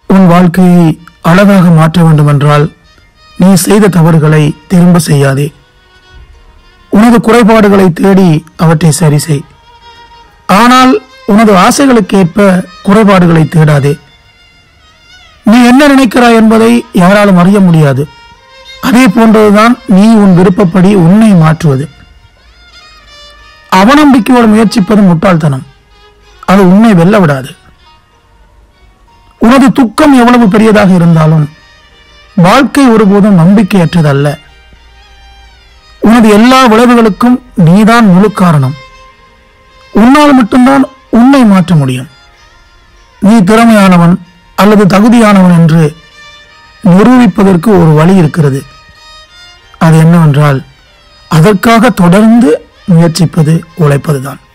உன் வாழ்க்கையை அழகாக மாற்ற வேண்டுமென்றால் நீ செய்த தவறுகளை திரும்ப செய்யாதே உனது குறைபாடுகளை தேடி அவற்றை சரி செய் ஆனால் உனது ஆசைகளுக்கேற்ப குறைபாடுகளை தேடாதே நீ என்ன நினைக்கிறாய் என்பதை யாராலும் அறிய முடியாது அதே போன்றதுதான் நீ உன் விருப்பப்படி உன்னை மாற்றுவது அவநம்பிக்கையோடு முயற்சிப்பது முட்டாள்தனம் அது உன்னை வெல்ல விடாது உனது துக்கம் எவ்வளவு பெரியதாக இருந்தாலும் வாழ்க்கை ஒருபோதும் நம்பிக்கையற்றதல்ல உனது எல்லா விளைவுகளுக்கும் நீதான் முழு காரணம் உன்னால் மட்டும்தான் உன்னை மாற்ற முடியும் நீ திறமையானவன் அல்லது தகுதியானவன் என்று நிரூபிப்பதற்கு ஒரு வழி இருக்கிறது அது என்னவென்றால் அதற்காக தொடர்ந்து முயற்சிப்பது உழைப்பதுதான்